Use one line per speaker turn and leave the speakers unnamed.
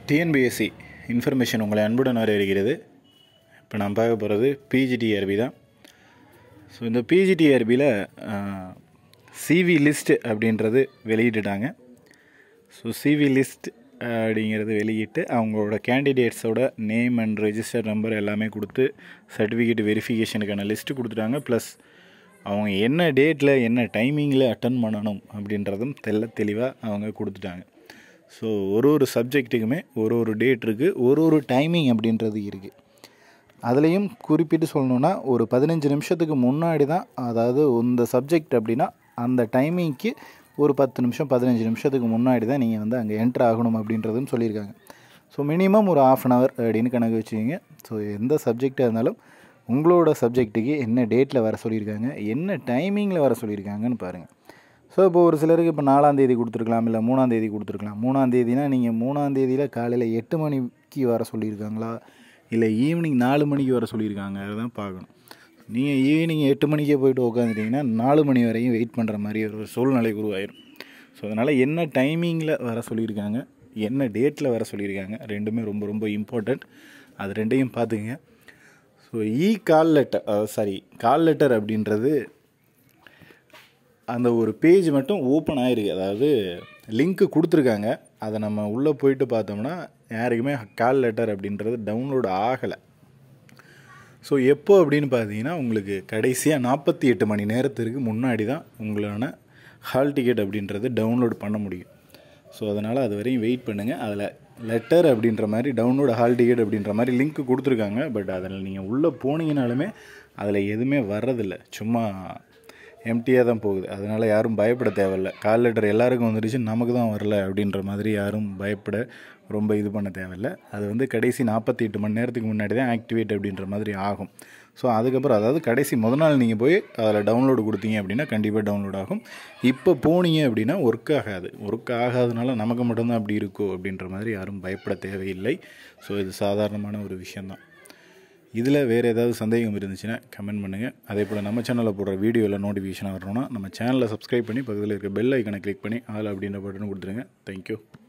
TNPSC information உங்களை அன்புடன் வரவேற்கிறது இப்போ நான் பார்க்க போகிறது பிஜிடிஆர்பி தான் ஸோ இந்த பிஜிடிஆர்பியில் சிவி லிஸ்ட் அப்படின்றது வெளியிட்டுட்டாங்க ஸோ சிவி லிஸ்ட் அப்படிங்கிறது வெளியிட்டு அவங்களோட கேண்டிடேட்ஸோட நேம் அண்ட் ரெஜிஸ்டர் நம்பர் எல்லாமே கொடுத்து சர்டிஃபிகேட் வெரிஃபிகேஷனுக்கான லிஸ்ட்டு கொடுத்துட்டாங்க ப்ளஸ் அவங்க என்ன டேட்டில் என்ன டைமிங்கில் அட்டன் பண்ணணும் அப்படின்றதும் தெல்ல தெளிவாக அவங்க கொடுத்துட்டாங்க ஸோ ஒரு ஒரு சப்ஜெக்ட்டுக்குமே ஒரு ஒரு டேட் இருக்குது ஒரு ஒரு டைமிங் அப்படின்றது இருக்குது அதுலேயும் குறிப்பிட்டு சொல்லணுன்னா ஒரு பதினஞ்சு நிமிஷத்துக்கு முன்னாடி தான் அதாவது இந்த சப்ஜெக்ட் அப்படின்னா அந்த டைமிங்க்கு ஒரு பத்து நிமிஷம் பதினஞ்சு நிமிஷத்துக்கு முன்னாடி தான் நீங்கள் வந்து அங்கே என்ட்ரு ஆகணும் அப்படின்றதும் சொல்லியிருக்காங்க ஸோ மினிமம் ஒரு ஆஃப் அன் ஹவர் அப்படின்னு கணக்கு வச்சுக்கிங்க ஸோ எந்த சப்ஜெக்டாக இருந்தாலும் உங்களோட சப்ஜெக்ட்டுக்கு என்ன டேட்டில் வர சொல்லியிருக்காங்க என்ன டைமிங்கில் வர சொல்லியிருக்காங்கன்னு பாருங்கள் ஸோ இப்போ ஒரு சிலருக்கு இப்போ நாலாந்தேதி கொடுத்துருக்கலாம் இல்லை மூணாந்தேதி கொடுத்துருக்கலாம் மூணாந்தேதினா நீங்கள் மூணாந்தேதியில் காலையில் எட்டு மணிக்கு வர சொல்லியிருக்காங்களா இல்லை ஈவினிங் நாலு மணிக்கு வர சொல்லியிருக்காங்க அதுதான் பார்க்கணும் நீங்கள் ஈவினிங் எட்டு மணிக்கே போயிட்டு உட்காந்துட்டிங்கன்னா நாலு மணி வரையும் வெயிட் பண்ணுற மாதிரி ஒரு சூழ்நிலை உருவாயிரும் ஸோ அதனால் என்ன டைமிங்கில் வர சொல்லியிருக்காங்க என்ன டேட்டில் வர சொல்லியிருக்காங்க ரெண்டுமே ரொம்ப ரொம்ப இம்பார்ட்டண்ட் அது ரெண்டையும் பார்த்துக்குங்க so e call letter sorry call letter அப்படின்றது அந்த ஒரு பேஜ் மட்டும் ஓப்பன் ஆகிருக்கு அதாவது லிங்க்கு கொடுத்துருக்காங்க அதை நம்ம உள்ளே போயிட்டு பார்த்தோம்னா யாருக்குமே கால் லெட்டர் அப்படின்றது டவுன்லோட் ஆகலை ஸோ எப்போ அப்படின்னு பார்த்தீங்கன்னா உங்களுக்கு கடைசியாக நாற்பத்தி எட்டு மணி நேரத்திற்கு முன்னாடி தான் உங்களான ஹால் டிக்கெட் அப்படின்றது டவுன்லோட் பண்ண முடியும் ஸோ அதனால் அது வரையும் வெயிட் பண்ணுங்கள் அதில் லெட்டர் அப்படின்ற மாதிரி டவுன்லோட் ஹால் டிக்கெட் அப்படின்ற மாதிரி லிங்க் கொடுத்துருக்காங்க பட் அதில் நீங்கள் உள்ளே போனீங்கனாலுமே அதில் எதுவுமே வர்றதில்ல சும்மா எம்டியாக தான் போகுது அதனால் யாரும் பயப்பட தேவையில்ல கால் லெட்டர் எல்லாருக்கும் வந்துடுச்சு நமக்கு தான் வரல அப்படின்ற மாதிரி யாரும் பயப்பட ரொம்ப இது பண்ண தேவையில்ல அது வந்து கடைசி நாற்பத்தி எட்டு மணி நேரத்துக்கு முன்னாடி தான் ஆக்டிவேட் அப்படின்ற மாதிரி ஆகும் ஸோ அதுக்கப்புறம் அதாவது கடைசி முத நாள் நீங்கள் போய் அதில் டவுன்லோடு கொடுத்தீங்க அப்படின்னா கண்டிப்பாக டவுன்லோட் ஆகும் இப்போ போனீங்க அப்படின்னா ஒர்க் ஆகாது ஒர்க் ஆகாதனால நமக்கு மட்டும்தான் அப்படி இருக்கோ அப்படின்ற மாதிரி யாரும் பயப்பட தேவையில்லை ஸோ இது சாதாரணமான ஒரு விஷயந்தான் இதில் வேறு ஏதாவது சந்தேகம் இருந்துச்சுன்னா கமெண்ட் பண்ணுங்கள் அதே போல் நம்ம சேனலில் போடுற வீடியோவில் நோட்டிஃபிகேஷன் வரணும்னா நம்ம சேனலை சப்ஸ்கிரைப் பண்ணி பக்கத்தில் இருக்க பெல் ஐக்கனை கிளிக் பண்ணி ஆல் அப்படின்ற பட்டன் கொடுத்துருங்க தேங்க்யூ